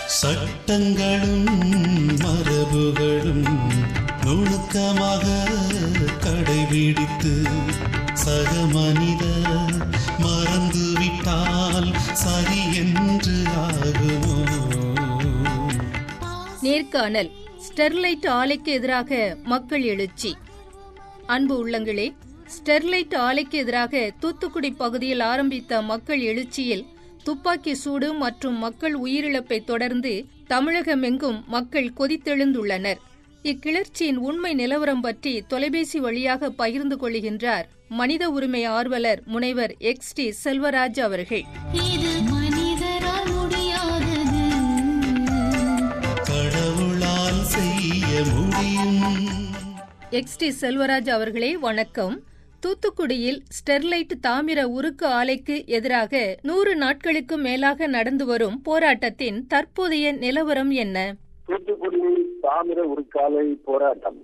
சட்டங்களும் மரபுகளும் நுணுக்கமாக கடைபிடித்து சக மனிதர் மறந்துவிட்டால் சரி என்று ஆகுமோ நேர்காணல் ஸ்டெர்லைட் ஆலைக்கு எதிராக மக்கள் எழுச்சி அன்பு உள்ளங்களே ஸ்டெர்லைட் ஆலைக்கு எதிராக தூத்துக்குடி பகுதியில் ஆரம்பித்த மக்கள் எழுச்சியில் துப்பாக்கி சூடு மற்றும் மக்கள் உயிரிழப்பை தொடர்ந்து தமிழகமெங்கும் மக்கள் கொதித்தெழுந்துள்ளனர் இக்கிளர்ச்சியின் உண்மை நிலவரம் பற்றி தொலைபேசி வழியாக பகிர்ந்து கொள்கின்றார் மனித உரிமை ஆர்வலர் முனைவர் எக்ஸ் டி செல்வராஜ் அவர்கள் இது மனிதரால் முடியாதது கடவுளால் செய்ய முடியும் எக்ஸ் டி செல்வராஜ் அவர்களே வணக்கம் தூத்துக்குடியில் ஸ்டெர்லைட் தாமிர உருக்கு ஆலைக்கு எதிராக நூறு நாட்களுக்கு மேலாக நடந்து வரும் போராட்டத்தின் தற்போதைய நிலவரம் என்ன தூத்துக்குடி தாமிர உருக்காலை போராட்டம்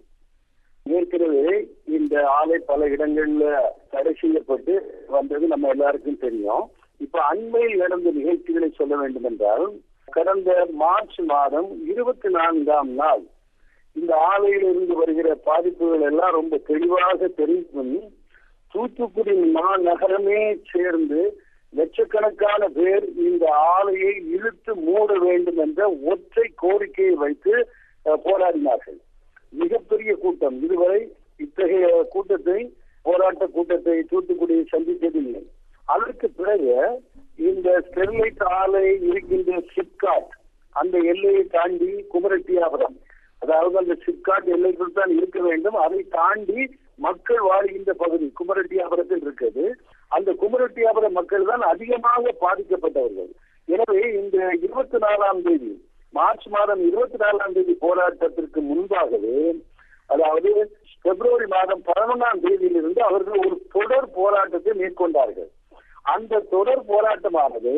ஏற்கனவே இந்த ஆலை பல இடங்கள்ல தடை செய்யப்பட்டு வந்தது நம்ம எல்லாருக்கும் தெரியும் இப்ப அண்மையில் நடந்த நிகழ்ச்சிகளை சொல்ல வேண்டும் என்றால் கடந்த மார்ச் மாதம் இருபத்தி நான்காம் நாள் இந்த ஆலையிலிருந்து வருகிற பாதிப்புகள் எல்லாம் ரொம்ப தெளிவாக தெரிவிக்கும் தூத்துக்குடி மாநகரமே சேர்ந்து லட்சக்கணக்கான பேர் இந்த ஆலையை இழுத்து மூட வேண்டும் என்ற ஒற்றை கோரிக்கையை வைத்து அஹ், போராடினார்கள் மிகப்பெரிய கூட்டம் இதுவரை இத்தகைய கூட்டத்தை போராட்ட கூட்டத்தை தூத்துக்குடி சந்தித்ததில்லை அதற்கு பிறகு இந்த ஸ்டெர்லைட் ஆலை இருக்கின்ற சிப்காட் அந்த எல்லையை தாண்டி குமரட்டியாபுரம் அதாவது அந்த சிப்காட் எல்லைக்குள் தான் இருக்க வேண்டும் அதை தாண்டி மக்கள் வாழ்கின்ற பகுதி குமரட்டியாபுரத்தில் இருக்கிறது அந்த குமரட்டியாபுரம் மக்கள் தான் அதிகமாக பாதிக்கப்பட்டவர்கள் எனவே இந்த இருபத்தி நாலாம் தேதி மார்ச் மாதம் இருபத்தி நாலாம் தேதி போராட்டத்திற்கு முன்பாகவே அதாவது பிப்ரவரி மாதம் பதினொன்றாம் தேதியிலிருந்து அவர்கள் ஒரு தொடர் போராட்டத்தை மேற்கொண்டார்கள் அந்த தொடர் போராட்டமானது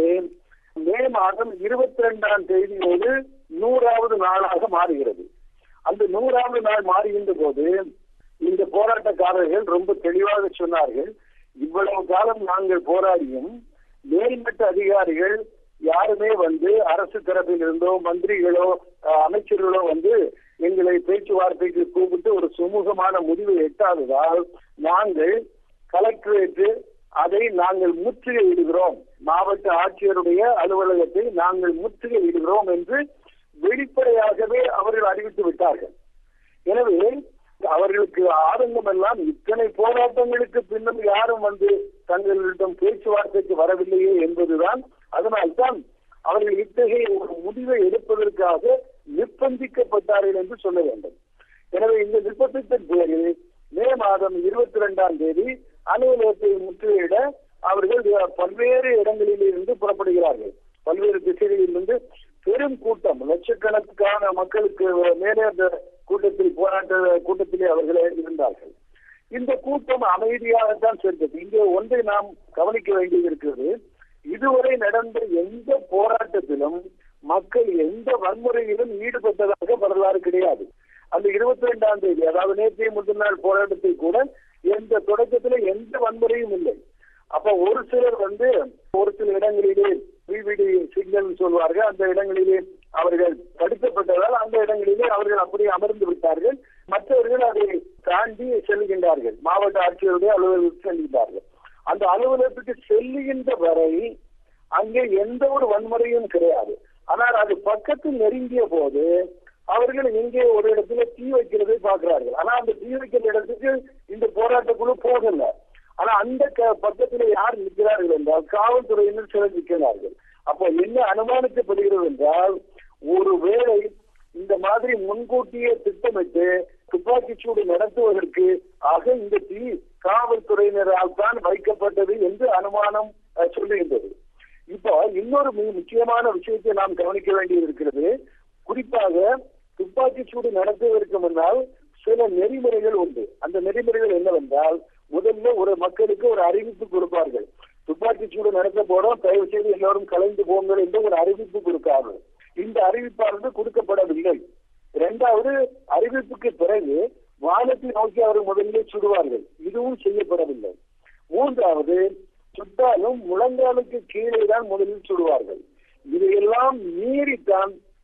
மே மாதம் இருபத்தி ரெண்டாம் தேதியோடு நூறாவது நாளாக மாறுகிறது அந்த நூறாவது நாள் மாறுகின்ற போது இந்த போராட்டக்காரர்கள் ரொம்ப தெளிவாக சொன்னார்கள் இவ்வளவு காலம் நாங்கள் போராடியும் மேல்மட்ட அதிகாரிகள் யாருமே வந்து அரசு தரப்பில் இருந்தோ மந்திரிகளோ அஹ், அமைச்சர்களோ வந்து எங்களை பேச்சுவார்த்தைக்கு கூப்பிட்டு ஒரு சுமூகமான முடிவை எட்டாததால் நாங்கள் கலெக்டரேட்டு அதை நாங்கள் முற்றுகையிடுகிறோம் மாவட்ட ஆட்சியருடைய அலுவலகத்தை நாங்கள் முற்றுகையிடுகிறோம் என்று வெளிப்படையாகவே அவர்கள் அறிவித்து விட்டார்கள் எனவே அவர்களுக்கு ஆதங்கம் எல்லாம் இத்தனை போராட்டங்களுக்கு பின்னும் யாரும் வந்து தங்களிடம் பேச்சுவார்த்தைக்கு வரவில்லையே என்பதுதான் அதனால்தான் அவர்கள் இத்தகைய ஒரு முடிவை எடுப்பதற்காக நிர்பந்திக்கப்பட்டார்கள் என்று சொல்ல வேண்டும் எனவே இந்த நிர்பந்தத்தின் பேரில் மே மாதம் இருபத்தி இரண்டாம் தேதி அலுவலகத்தை முற்றுகையிட அவர்கள் பல்வேறு இடங்களில் இருந்து புறப்படுகிறார்கள் பல்வேறு திசைகளில் இருந்து பெரும் கூட்டம் லட்சக்கணக்கான மக்களுக்கு மேலே அந்த கூட்டத்தில் போராட்ட கூட்டத்திலே அவர்களே இருந்தார்கள் இந்த கூட்டம் அமைதியாகத்தான் சென்றது இங்கே ஒன்றை நாம் கவனிக்க வேண்டியது இருக்கிறது இதுவரை நடந்த எந்த போராட்டத்திலும் மக்கள் எந்த வன்முறையிலும் ஈடுபட்டதாக வரலாறு கிடையாது அந்த இருபத்தி ரெண்டாம் தேதி அதாவது நேற்றைய முதல் நாள் போராட்டத்தில் கூட எந்த தொடக்கத்துல எந்த வன்முறையும் இல்லை அப்ப ஒரு சிலர் வந்து ஒரு சில இடங்களிலே பிபிடி சிக்னல் சொல்வார்கள் அந்த இடங்களிலே அவர்கள் தடுக்கப்பட்டதால் அந்த இடங்களிலே அவர்கள் அப்படியே அமர்ந்து விட்டார்கள் மற்றவர்கள் அதை தாண்டி செல்கின்றார்கள் மாவட்ட ஆட்சியருடைய அலுவலகத்துக்கு செல்கின்றார்கள் அந்த அலுவலகத்துக்கு செல்லுகின்ற வரை அங்கே எந்த ஒரு வன்முறையும் கிடையாது ஆனால் அது பக்கத்தில் நெருங்கிய போது அவர்கள் எங்கே ஒரு இடத்துல தீ வைக்கிறதை பார்க்கிறார்கள் ஆனா அந்த தீ வைக்கிற இடத்துக்கு இந்த போராட்ட குழு போகல ஆனா அந்த க- பக்கத்துல யார் நிற்கிறார்கள் என்றால் காவல்துறையினர் சிலர் நிற்கிறார்கள் அப்போ என்ன அனுமானிக்கப்படுகிறது என்றால் ஒருவேளை இந்த மாதிரி முன்கூட்டியே திட்டமிட்டு துப்பாக்கி சூடு நடத்துவதற்கு ஆக இந்த தீ காவல்துறையினரால் தான் வைக்கப்பட்டது என்று அனுமானம் அஹ், சொல்லுகின்றது இப்போ இன்னொரு மிக முக்கியமான விஷயத்தை நாம் கவனிக்க வேண்டியது இருக்கிறது குறிப்பாக துப்பாக்கி சூடு நடத்துவதற்கு முன்னால் சில நெறிமுறைகள் உண்டு அந்த நெறிமுறைகள் என்னவென்றால் முதல்ல ஒரு மக்களுக்கு ஒரு அறிவிப்பு கொடுப்பார்கள் துப்பாக்கி சூடு நடத்த போறோம் தயவு செய்து எல்லோரும் கலைந்து போங்கள் என்று ஒரு அறிவிப்பு கொடுக்காது இந்த அறிவிப்பானது கொடுக்கப்படவில்லை இரண்டாவது அறிவிப்புக்கு பிறகு வானத்தை நோக்கி அவர்கள் முதலிலே சுடுவார்கள் இதுவும் செய்யப்படவில்லை மூன்றாவது சுட்டாலும் முழங்காலுக்கு கீழே தான் முதலில் சுடுவார்கள் இதையெல்லாம் மீறித்தான்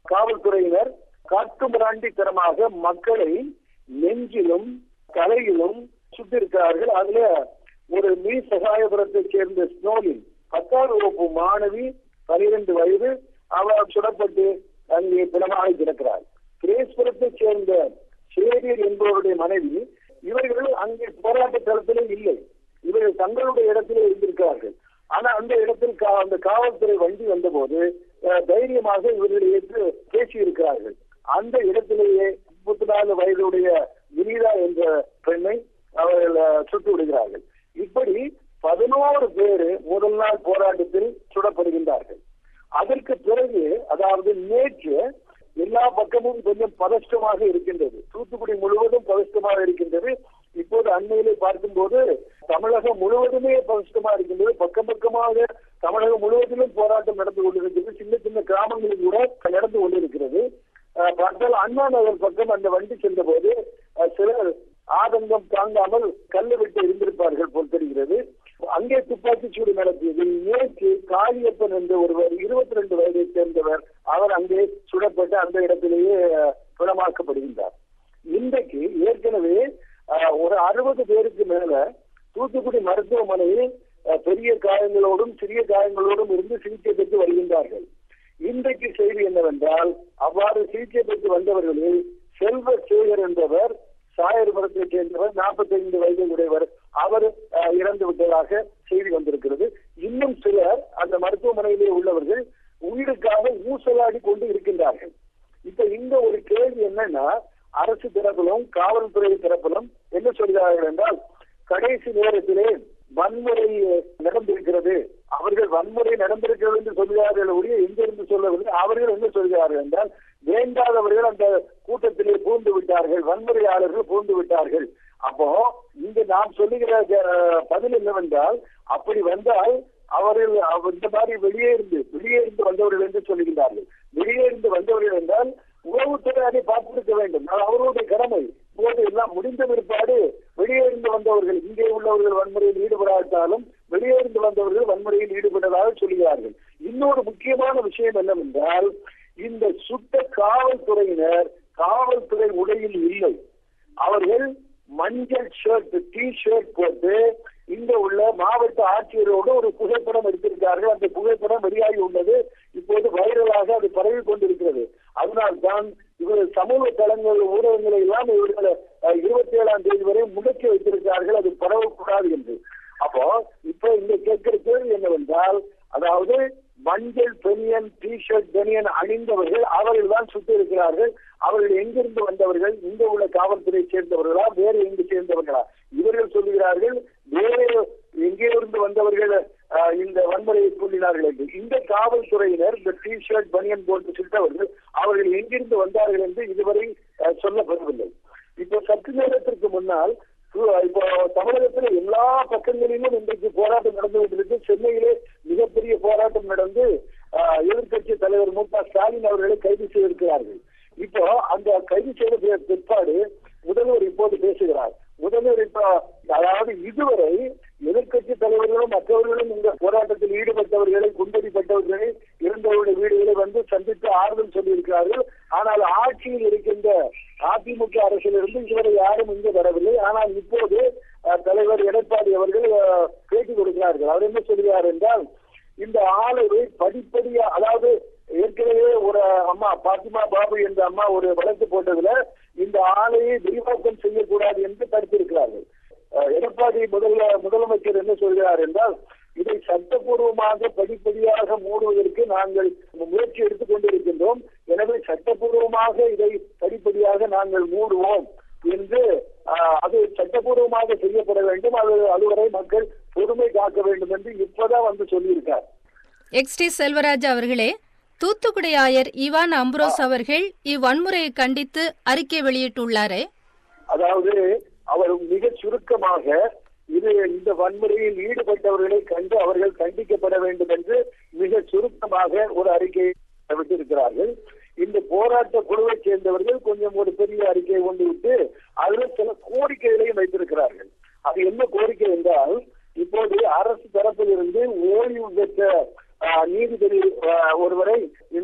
காவல்துறையினர் காட்டுமிராண்டித்தனமாக மக்களை நெஞ்சிலும் தலையிலும் சுட்டிருக்கிறார்கள் அதுல ஒரு மீ சகாயபுரத்தைச் சேர்ந்த ஸ்னோலின் பத்தாவது வகுப்பு மாணவி பனிரெண்டு வயது அவர் சுடப்பட்டு அங்கே பிணமாக கிடக்கிறார் கிரேஸ்வரத்தைச் சேர்ந்த சேரியர் என்பவருடைய மனைவி இவர்கள் அங்கே போராட்ட தளத்திலே இல்லை இவர்கள் தங்களுடைய இடத்திலே இருந்திருக்கிறார்கள் ஆனா அந்த இடத்தில் கா- அந்த காவல்துறை வண்டி வந்தபோது அஹ், தைரியமாக இவர்களை ஏற்று பேசியிருக்கிறார்கள் அந்த இடத்திலேயே முப்பத்தி நாலு வயதுடைய வினிதா என்ற பெண்ணை அவர்கள் அஹ், சுட்டு விடுகிறார்கள் இப்படி பதினோரு பேர் முதல் நாள் போராட்டத்தில் சுடப்படுகின்றார்கள் அதற்கு பிறகு அதாவது நேற்று எல்லா பக்கமும் கொஞ்சம் பதஷ்டமாக இருக்கின்றது தூத்துக்குடி முழுவதும் பதஷ்டமாக இருக்கின்றது இப்போது அண்மையிலே பார்க்கும்போது தமிழகம் முழுவதுமே பதஷ்டமா இருக்கின்றது பக்கம் பக்கமாக தமிழகம் முழுவதிலும் போராட்டம் நடந்து கொண்டிருக்கிறது சின்ன சின்ன கிராமங்களில் கூட நடந்து கொண்டிருக்கிறது அஹ், பார்த்தால் அண்ணா நகர் பக்கம் அந்த வண்டி சென்ற போது அஹ், சிலர் ஆதங்கம் தாங்காமல் கல்லு விட்டு இருந்திருப்பார்கள் போல் தெரிகிறது அங்கே துப்பாக்கிச் சூடு நடத்தியதில் நேற்று காளியப்பன் என்ற ஒருவர் இருபத்தி ரெண்டு வயதை சேர்ந்தவர் அவர் அங்கே சுடப்பட்டு அந்த இடத்திலேயே அஹ், குணமாக்கப்படுகின்றார் இன்றைக்கு ஏற்கனவே அஹ், ஒரு அறுபது பேருக்கு மேல தூத்துக்குடி மருத்துவமனையில் அஹ், பெரிய காயங்களோடும் சிறிய காயங்களோடும் இருந்து சிகிச்சை பெற்று வருகின்றார்கள் இன்றைக்கு செய்தி என்னவென்றால் அவ்வாறு சிகிச்சை பெற்று வந்தவர்களில் செல்வ சேகர் என்பவர் சாயர்புரத்தைச் சேர்ந்தவர் 45 வயது உடையவர் அவர் அஹ், இறந்து விட்டதாக செய்தி வந்திருக்கிறது இன்னும் சிலர் அந்த மருத்துவமனையிலே உள்ளவர்கள் உயிருக்காக ஊசலாடி கொண்டு இருக்கின்றார்கள் இப்ப இந்த ஒரு கேள்வி என்னன்னா அரசு தரப்பிலும் காவல்துறை தரப்பிலும் என்ன சொல்கிறார்கள் என்றால் கடைசி நேரத்திலே வன்முறை நடந்திருக்கிறது அவர்கள் வன்முறை நடந்திருக்கிறது என்று சொல்கிறார்கள் ஒழிய எங்கிருந்து சொல்லவில்லை அவர்கள் என்ன சொல்கிறார்கள் என்றால் வேண்டாதவர்கள் அந்த கூட்டத்திலே பூந்து விட்டார்கள் வன்முறையாளர்கள் பூந்து விட்டார்கள் அப்போ இங்க நாம் சொல்லுகிற அஹ், பதில் என்னவென்றால் அப்படி வந்தால் அவர்கள் அவ- இந்த மாதிரி வெளியே இருந்து வெளியே இருந்து வந்தவர்கள் என்று சொல்லுகிறார்கள் வெளியே இருந்து வந்தவர்கள் என்றால் உளவுத்துறை அதை பார்த்திருக்க வேண்டும் அது அவர்களுடைய கடமை இப்போது எல்லாம் முடிந்த பிற்பாடு வெளியே இருந்து வந்தவர்கள் இங்கே உள்ளவர்கள் வன்முறையில் ஈடுபடாவிட்டாலும் வெளியே இருந்து வந்தவர்கள் வன்முறையில் ஈடுபட்டதாக சொல்கிறார்கள் இன்னொரு முக்கியமான விஷயம் என்னவென்றால் இந்த சுட்ட காவல்துறையினர் காவல்துறை உடையில் இல்லை அவர்கள் மஞ்சள் ஷர்ட் டி ஷர்ட் போட்டு இங்க உள்ள மாவட்ட ஆட்சியரோடு ஒரு புகைப்படம் எடுத்திருக்கார்கள் அந்த புகைப்படம் வெளியாகி உள்ளது இப்போது வைரலாக அது பரவி கொண்டிருக்கிறது அதனால்தான் இவர்கள் சமூக தளங்கள் ஊடகங்களை எல்லாம் இவர்கள் இருபத்தி ஏழாம் தேதி வரை முடக்கி வைத்திருக்கிறார்கள் அது பரவக்கூடாது என்று அப்போ இப்ப இங்க கேட்கிற கேள்வி என்னவென்றால் அதாவது மஞ்சள் பெனியன் டி ஷர்ட் பெனியன் அணிந்தவர்கள் அவர்கள் தான் சுத்தி இருக்கிறார்கள் அவர்கள் எங்கிருந்து வந்தவர்கள் இங்க உள்ள காவல்துறையை சேர்ந்தவர்களா வேறு எங்கு சேர்ந்தவர்களா இவர்கள் சொல்லுகிறார்கள் வேறு எங்கே இருந்து வந்தவர்கள் அஹ், இந்த வன்முறையை சொல்லினார்கள் என்று இந்த காவல்துறையினர் இந்த டி ஷர்ட் பனியன் போட்டு சுட்டவர்கள் அவர்கள் எங்கிருந்து வந்தார்கள் என்று இதுவரை அஹ், சொல்லப்படவில்லை இப்போ சற்று நேரத்திற்கு முன்னால் சு- இப்போ தமிழகத்துல எல்லா பக்கங்களிலும் இன்றைக்கு போராட்டம் நடந்து கொண்டிருக்கு சென்னையிலே மிகப்பெரிய போராட்டம் நடந்து ஆஹ், எதிர்க்கட்சி தலைவர் மு க ஸ்டாலின் அவர்களை கைது செய்திருக்கிறார்கள் இப்போ அந்த கைது செய்த பிற்பாடு முதல்வர் இப்போது பேசுகிறார் முதல்வர் இப்போ அதாவது இதுவரை எதிர்க்கட்சி தலைவர்களும் மற்றவர்களும் இந்த போராட்டத்தில் ஈடுபட்டவர்களை குண்டடிப்பட்டவர்களை இருந்தவருடைய வீடுகளை வந்து சந்தித்து ஆறுதல் சொல்லியிருக்கிறார்கள் ஆனால் ஆட்சியில் இருக்கின்ற அதிமுக அரசிலிருந்து இதுவரை யாரும் இங்கு வரவில்லை ஆனால் இப்போது அஹ், தலைவர் எடப்பாடி அவர்கள் அஹ், பேட்டி கொடுக்கிறார்கள் அவர் என்ன சொல்கிறார் என்றால் இந்த ஆளுவை படிப்படியா அதாவது ஏற்கனவே ஒரு அம்மா பாத்திமா பாபு என்ற அம்மா ஒரு வழக்கு போட்டதுல இந்த ஆலையை விரிவாக்கம் செய்யக்கூடாது என்று தடுத்திருக்கிறார்கள் அஹ், எடப்பாடி முதல்ல முதலமைச்சர் என்ன சொல்கிறார் என்றால் இதை சட்டப்பூர்வமாக படிப்படியாக மூடுவதற்கு நாங்கள் முயற்சி எடுத்துக் கொண்டிருக்கின்றோம் எனவே சட்டப்பூர்வமாக இதை படிப்படியாக நாங்கள் மூடுவோம் என்று ஆஹ், அது சட்டப்பூர்வமாக செய்யப்பட வேண்டும் அது அதுவரை மக்கள் பொறுமை காக்க வேண்டும் என்று இப்பதான் வந்து சொல்லியிருக்கார் எக்ஸ்டி செல்வராஜ் அவர்களே தூத்துக்குடி ஆயர் இவான் அம்ப்ரோஸ் அவர்கள் இவ்வன்முறையை கண்டித்து அறிக்கை வெளியிட்டுள்ளாரே அதாவது அவர் மிக சுருக்கமாக இது இந்த வன்முறையில் ஈடுபட்டவர்களை கண்டு அவர்கள் கண்டிக்கப்பட வேண்டும் என்று மிக சுருக்கமாக ஒரு அறிக்கையை விட்டிருக்கிறார்கள் இந்த போராட்ட குழுவை சேர்ந்தவர்கள் கொஞ்சம் ஒரு பெரிய அறிக்கையை கொண்டு விட்டு அதில் சில கோரிக்கைகளையும் வைத்திருக்கிறார்கள் அது என்ன கோரிக்கை என்றால் இப்போது அரசு தரப்பிலிருந்து ஓய்வு பெற்ற ஆஹ், நீதிபதி ஆஹ், ஒருவரை இந்த இங்க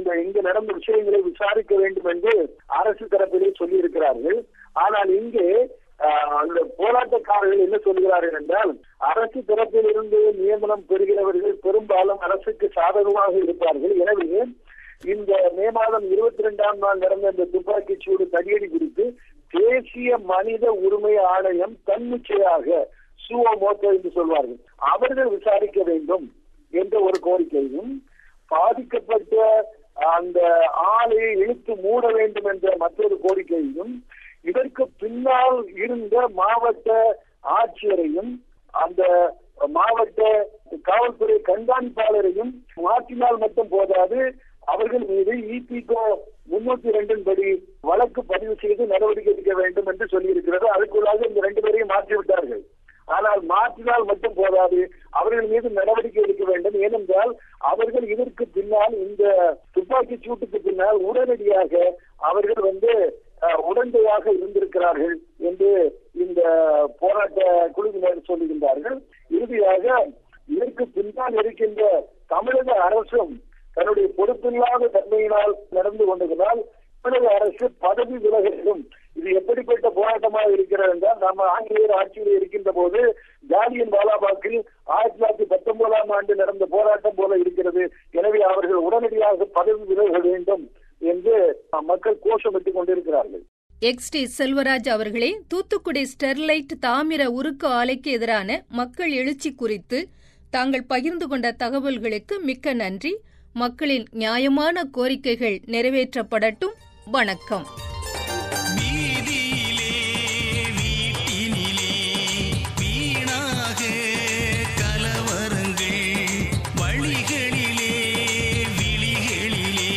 நடந்த விஷயங்களை விசாரிக்க வேண்டும் என்று அரசு தரப்பிலே சொல்லி இருக்கிறார்கள் ஆனால் இங்கே ஆஹ், அந்த போராட்டக்காரர்கள் என்ன சொல்கிறார்கள் என்றால் அரசு தரப்பில் இருந்து நியமனம் பெறுகிறவர்கள் பெரும்பாலும் அரசுக்கு சாதகமாக இருப்பார்கள் எனவே இந்த மே மாதம் இருபத்தி ரெண்டாம் நாள் நடந்த இந்த துப்பாக்கிச் சூடு தடியடி குறித்து தேசிய மனித உரிமை ஆணையம் தன்னிச்சையாக சுவோ மோட்டோ என்று சொல்வார்கள் அவர்கள் விசாரிக்க வேண்டும் என்ற ஒரு கோரிக்கையும் பாதிக்கப்பட்ட அந்த ஆளை இழுத்து மூட வேண்டும் என்ற மற்றொரு கோரிக்கையும் இதற்கு பின்னால் இருந்த மாவட்ட ஆட்சியரையும் அந்த மாவட்ட காவல்துறை கண்காணிப்பாளரையும் மாற்றினால் மட்டும் போதாது அவர்கள் மீது இபிகோ முன்னூத்தி ரெண்டின் படி வழக்கு பதிவு செய்து நடவடிக்கை எடுக்க வேண்டும் என்று சொல்லியிருக்கிறது அதுக்குள்ளாக இந்த ரெண்டு பேரையும் மாற்றி விட்டார்கள் ஆனால் மாற்றினால் மட்டும் போதாது அவர்கள் மீது நடவடிக்கை எடுக்க வேண்டும் ஏனென்றால் அவர்கள் இதற்கு பின்னால் இந்த துப்பாக்கி சூட்டுக்கு பின்னால் உடனடியாக அவர்கள் வந்து அஹ், உடந்தையாக இருந்திருக்கிறார்கள் என்று இந்த போராட்ட குழுவினர் சொல்லுகின்றார்கள் இறுதியாக இதற்கு பின்னால் இருக்கின்ற தமிழக அரசும் தன்னுடைய பொறுப்பில்லாத தன்மையினால் நடந்து கொண்டதனால் தமிழக அரசு பதவி விலகலும் இது எப்படிப்பட்ட போராட்டமாக இருக்கிறது என்றால் நம்ம ஆங்கிலேயர் ஆட்சியில் இருக்கின்ற போது ஜாலியன் வாலாபாக்கில் ஆயிரத்தி தொள்ளாயிரத்தி பத்தொன்பதாம் ஆண்டு நடந்த போராட்டம் போல இருக்கிறது எனவே அவர்கள் உடனடியாக பதவி விலக வேண்டும் என்று மக்கள் கோஷமிட்டுக் கொண்டிருக்கிறார்கள் எக்ஸ் டி செல்வராஜ் அவர்களே தூத்துக்குடி ஸ்டெர்லைட் தாமிர உருக்கு ஆலைக்கு எதிரான மக்கள் எழுச்சி குறித்து தாங்கள் பகிர்ந்து கொண்ட தகவல்களுக்கு மிக்க நன்றி மக்களின் நியாயமான கோரிக்கைகள் நிறைவேற்றப்படட்டும் வணக்கம் வீதியிலே வீட்டினிலே வீணாக கலவரங்கள் வழிகளிலே விழிகளிலே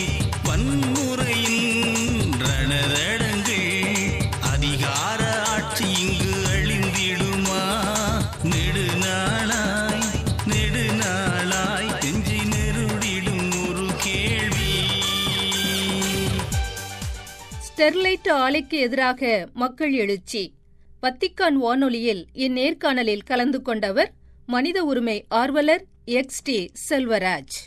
வன்முறையின் ரணதடங்கள் அதிகார ஆட்சி இங்கு அழிந்திடுமா நெடுநாளாய் நெடுநாளாய் நெஞ்சி நெருடிடும் ஒரு கேள்வி ஸ்டெர்லைட் ஆலைக்கு எதிராக மக்கள் எழுச்சி வத்திக்கான் வானொலியில் இந்நேர்காணலில் கலந்து கொண்டவர் மனித உரிமை ஆர்வலர் எக்ஸ் டி செல்வராஜ்